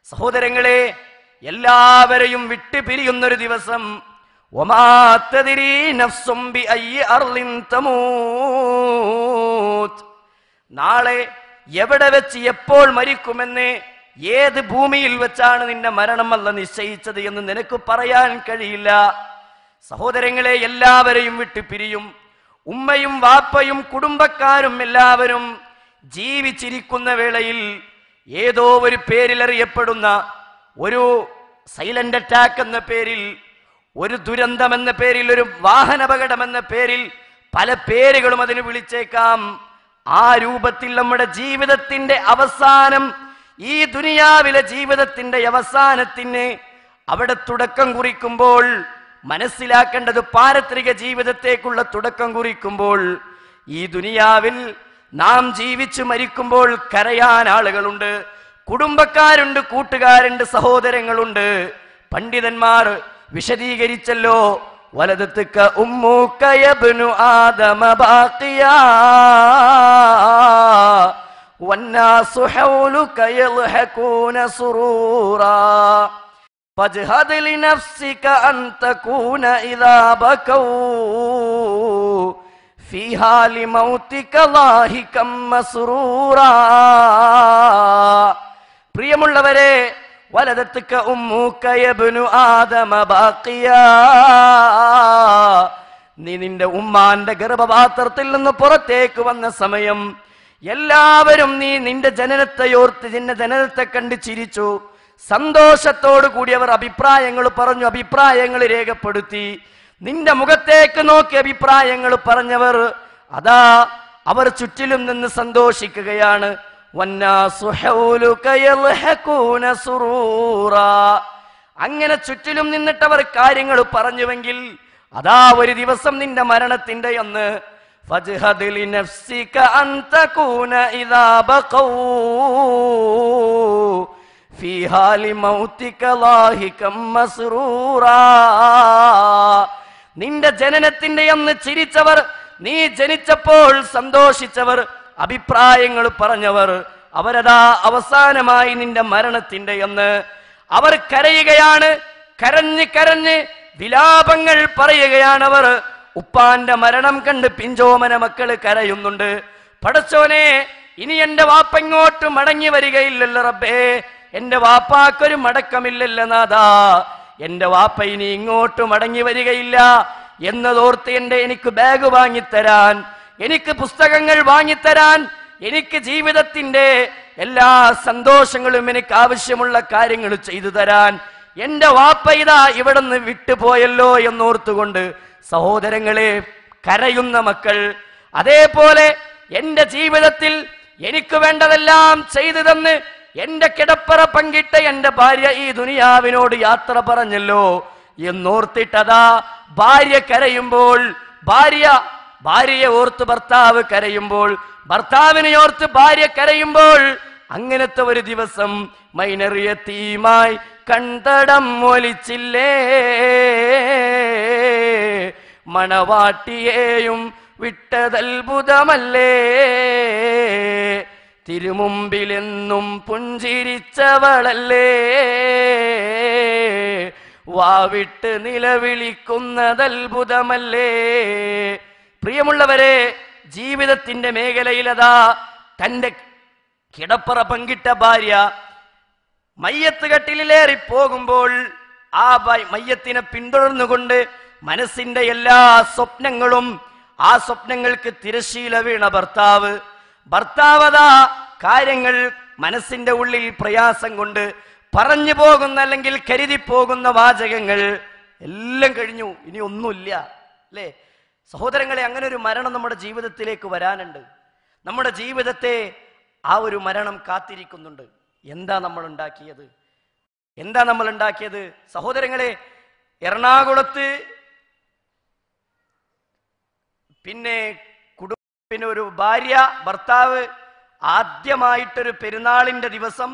സഹോദരങ്ങളെ എല്ലാവരെയും വിട്ടു പിരിയുന്നൊരു ദിവസം ഒമാ തദ്രി നഫ്സും ബി അയ്യി അർളിൻ തമൂത്ത്. നാളെ എവിടെ വെച്ച് എപ്പോൾ മരിക്കുമെന്ന് ഏത് ഭൂമിയിൽ വെച്ചാണ് നിന്റെ മരണം അല്ല നിശ്ചയിച്ചത് എന്ന് നിനക്ക് പറയാൻ കഴിയില്ല സഹോദരങ്ങളെ എല്ലാവരെയും വിട്ടു പിരിയും ഉമ്മയും വാപ്പയും കുടുംബക്കാരും എല്ലാവരും ജീവിച്ചിരിക്കുന്ന വേളയിൽ ഏതോ ഒരു പേരിൽ അറിയപ്പെടുന്ന ഒരു സൈലന്റ് അറ്റാക്ക് എന്ന പേരിൽ ഒരു ദുരന്തം എന്ന പേരിൽ ഒരു വാഹനാപകടം എന്ന പേരിൽ പല പേരുകളും അതിന് വിളിച്ചേക്കാം ആ രൂപത്തിൽ നമ്മുടെ ജീവിതത്തിന്റെ അവസാനം ഈ ദുനിയാവിലെ ജീവിതത്തിന്റെ അവസാനത്തിന് അവിടെ തുടക്കം കുറിക്കുമ്പോൾ മനസ്സിലാക്കേണ്ടത് പാരത്രിക ജീവിതത്തേക്കുള്ള തുടക്കം കുറിക്കുമ്പോൾ ഈ ദുനിയാവിൽ നാം ജീവിച്ചു മരിക്കുമ്പോൾ കരയാൻ ആളുകളുണ്ട് കുടുംബക്കാരുണ്ട് കൂട്ടുകാരുണ്ട് സഹോദരങ്ങളുണ്ട് പണ്ഡിതന്മാർ വിശദീകരിച്ചല്ലോ വലതത്തുക്ക ഉമ്മൂക്കയബ്നു ആദമ ബാക്കിയാ والناس حولك يضحكون سرورا فاجهد لنفسك أن تكون إذا بكوا فيها لموتك لاهكا مسرورا പ്രിയമുള്ളവരെ വലതത്തുക്ക ഉമ്മൂക്കയബിനു ആദമ ബാക്കിയാ നീ നിന്റെ ഉമ്മാന്റെ ഗർഭപാത്രത്തിൽ നിന്ന് പുറത്തേക്ക് വന്ന സമയം എല്ലാവരും നീ നിന്റെ ജനനത്തെയോർത്ത് നിന്റെ ജനനത്തെ കണ്ട് ചിരിച്ചു സന്തോഷത്തോടു കൂടി അവർ അഭിപ്രായങ്ങൾ പറഞ്ഞു അഭിപ്രായങ്ങൾ രേഖപ്പെടുത്തി നിന്റെ മുഖത്തേക്ക് നോക്കി അഭിപ്രായങ്ങൾ പറഞ്ഞവർ അതാ അവർ ചുറ്റിലും നിന്ന് സന്തോഷിക്കുകയാണ് വന്നാസു ഹൗലുക യൽഹഖൂന സുറൂറാ. അങ്ങനെ ചുറ്റിലും നിന്നിട്ട് അവർ കാര്യങ്ങൾ പറഞ്ഞുവെങ്കിൽ അതാ ഒരു ദിവസം നിന്റെ മരണത്തിന്റെ അന്ന് فاجهد لنفسك أن تكون إذا بقوا فيها لموتك لاهكا مسرورا നിന്റെ ജനനത്തിന്റെ അന്ന് ചിരിച്ചവർ നീ ജനിച്ചപ്പോൾ സന്തോഷിച്ചവർ അഭിപ്രായങ്ങൾ പറഞ്ഞവർ അവരതാ അവസാനമായി നിന്റെ മരണത്തിന്റെ അന്ന് അവർ കരയുകയാണ് കരഞ്ഞ് കരഞ്ഞ് വിലാപങ്ങൾ പറയുകയാണവർ ഉപ്പാന്റെ മരണം കണ്ട് പിഞ്ചോമന മക്കള് കരയുന്നുണ്ട് പടച്ചോനെ ഇനി എന്റെ വാപ്പ ഇങ്ങോട്ട് മടങ്ങി വരികയില്ലല്ലോ റബ്ബേ എന്റെ വാപ്പാക്കൊരു മടക്കമില്ലല്ലോ നാഥാ എന്റെ വാപ്പ ഇനി ഇങ്ങോട്ട് മടങ്ങി വരികയില്ല എന്നതോർത്ത് എന്റെ എനിക്ക് ബാഗ് വാങ്ങിത്തരാൻ എനിക്ക് പുസ്തകങ്ങൾ വാങ്ങിത്തരാൻ എനിക്ക് ജീവിതത്തിന്റെ എല്ലാ സന്തോഷങ്ങളും എനിക്ക് ആവശ്യമുള്ള കാര്യങ്ങൾ ചെയ്തു തരാൻ എന്റെ വാപ്പ ഇതാ ഇവിടെ നിന്ന് വിട്ടുപോയല്ലോ എന്നോർത്തുകൊണ്ട് സഹോദരങ്ങളെ കരയുന്ന മക്കൾ അതേപോലെ എന്റെ ജീവിതത്തിൽ എനിക്ക് വേണ്ടതെല്ലാം ചെയ്തു തന്ന് എന്റെ കിടപ്പറ പങ്കിട്ട എന്റെ ഭാര്യ ഈ ദുനിയാവിനോട് യാത്ര പറഞ്ഞല്ലോ എന്നോർത്തിട്ടതാ ഭാര്യ കരയുമ്പോൾ ഭാര്യ ഭാര്യയെ ഓർത്ത് ഭർത്താവ് കരയുമ്പോൾ ഭർത്താവിനെ ഓർത്ത് ഭാര്യ കരയുമ്പോൾ അങ്ങനത്തെ ഒരു ദിവസം മൈനറിയ തീമായി കണ്ടടം ഒലിച്ചില്ലേ മണവാട്ടിയെയും വിട്ടതത്ഭുതമല്ലേ തിരുമുമ്പിലെന്നും പുഞ്ചിരിച്ചവളല്ലേ വാവിട്ട് നിലവിളിക്കുന്നതത്ഭുതമല്ലേ പ്രിയമുള്ളവരെ ജീവിതത്തിന്റെ മേഖലയിലതാ തന്റെ കിടപ്പറ പങ്കിട്ട ഭാര്യ മയ്യത്ത് കട്ടിലേറി പോകുമ്പോൾ ആ ബ- മയ്യത്തിനെ പിന്തുടർന്നുകൊണ്ട് മനസ്സിന്റെ എല്ലാ സ്വപ്നങ്ങളും ആ സ്വപ്നങ്ങൾക്ക് തിരശീല വീണ ഭർത്താവ് ഭർത്താവതാ കാര്യങ്ങൾ മനസ്സിന്റെ ഉള്ളിൽ പ്രയാസം കൊണ്ട് പറഞ്ഞു പോകുന്ന അല്ലെങ്കിൽ കരുതി പോകുന്ന വാചകങ്ങൾ എല്ലാം കഴിഞ്ഞു ഇനി ഒന്നുമില്ല അല്ലേ സഹോദരങ്ങളെ അങ്ങനെ ഒരു മരണം നമ്മുടെ ജീവിതത്തിലേക്ക് വരാനുണ്ട് നമ്മുടെ ജീവിതത്തെ ആ ഒരു മരണം കാത്തിരിക്കുന്നുണ്ട് എന്താ നമ്മൾ ഉണ്ടാക്കിയത് എന്താ നമ്മൾ ഉണ്ടാക്കിയത് സഹോദരങ്ങളെ എറണാകുളത്ത് പിന്നെ കുടുംബ പിന്നെ ഒരു ഭാര്യ ഭർത്താവ് ആദ്യമായിട്ടൊരു പെരുന്നാളിന്റെ ദിവസം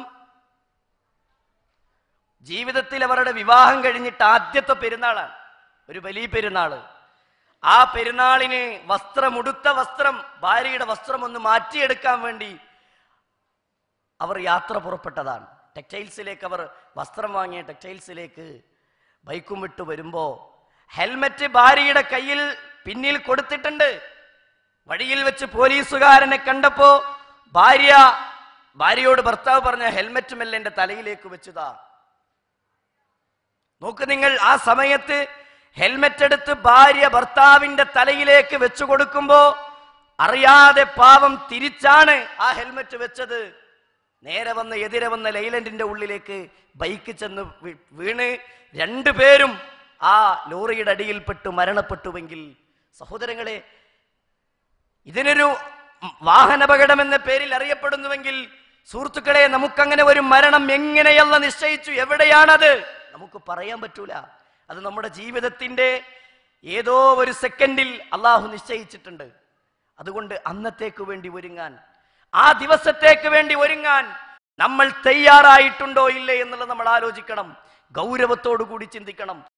ജീവിതത്തിൽ അവരുടെ വിവാഹം കഴിഞ്ഞിട്ട് ആദ്യത്തെ പെരുന്നാളാണ് ഒരു വലിയ പെരുന്നാള് ആ പെരുന്നാളിന് വസ്ത്രം ഉടുത്ത വസ്ത്രം ഭാര്യയുടെ വസ്ത്രം ഒന്ന് മാറ്റിയെടുക്കാൻ വേണ്ടി അവർ യാത്ര പുറപ്പെട്ടതാണ് ടെക്സ്റ്റൈൽസിലേക്ക് അവർ വസ്ത്രം വാങ്ങിയ ടെക്സ്റ്റൈൽസിലേക്ക് ബൈക്കും വിട്ട് വരുമ്പോ ഹെൽമറ്റ് ഭാര്യയുടെ കയ്യിൽ പിന്നിൽ കൊടുത്തിട്ടുണ്ട് വഴിയിൽ വെച്ച് പോലീസുകാരനെ കണ്ടപ്പോ ഭാര്യ ഭാര്യയോട് ഭർത്താവ് പറഞ്ഞ ഹെൽമറ്റ് മെല്ലെ എന്റെ തലയിലേക്ക് വെച്ചതാ നോക്ക് നിങ്ങൾ ആ സമയത്ത് ഹെൽമെറ്റ് എടുത്ത് ഭാര്യ ഭർത്താവിന്റെ തലയിലേക്ക് വെച്ചു കൊടുക്കുമ്പോ അറിയാതെ പാവം തിരിച്ചാണ് ആ ഹെൽമെറ്റ് വെച്ചത് നേരെ വന്ന് എതിരെ വന്ന ലൈലൻഡിന്റെ ഉള്ളിലേക്ക് ബൈക്ക് ചെന്ന് വീ- വീണ് രണ്ടുപേരും ആ ലോറിയുടെ അടിയിൽപ്പെട്ട് മരണപ്പെട്ടുവെങ്കിൽ സഹോദരങ്ങളെ ഇതിനൊരു വാഹനപകടം എന്ന പേരിൽ അറിയപ്പെടുന്നുവെങ്കിൽ സുഹൃത്തുക്കളെ നമുക്കങ്ങനെ ഒരു മരണം എങ്ങനെയല്ല നിശ്ചയിച്ചു എവിടെയാണത് നമുക്ക് പറയാൻ പറ്റൂല അത് നമ്മുടെ ജീവിതത്തിന്റെ ഏതോ ഒരു സെക്കൻഡിൽ അള്ളാഹു നിശ്ചയിച്ചിട്ടുണ്ട് അതുകൊണ്ട് അന്നത്തേക്ക് വേണ്ടി ഒരുങ്ങാൻ ആ ദിവസത്തേക്ക് വേണ്ടി ഒരുങ്ങാൻ നമ്മൾ തയ്യാറായിട്ടുണ്ടോ ഇല്ലേ എന്നുള്ളത് നമ്മൾ ആലോചിക്കണം ഗൗരവത്തോടു കൂടി ചിന്തിക്കണം